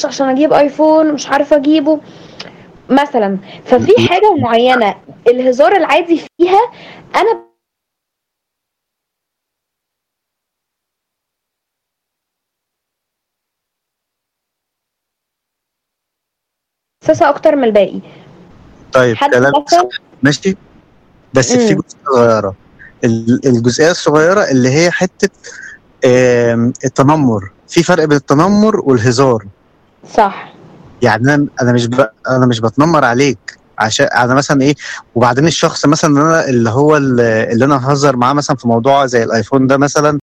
بخلص عشان اجيب ايفون مش عارفه اجيبه مثلا ففي حاجه معينه الهزار العادي فيها انا حساسه اكتر من الباقي طيب حد كلام مثلا ماشي بس في مم. جزئيه صغيره ال- الجزئيه الصغيره اللي هي حته آم، التنمر في فرق بين التنمر والهزار صح يعني انا انا مش ب... انا مش بتنمر عليك عشان انا مثلا ايه وبعدين الشخص مثلا اللي انا اللي هو اللي اللي انا هزر معاه مثلا في موضوع زي الايفون ده مثلا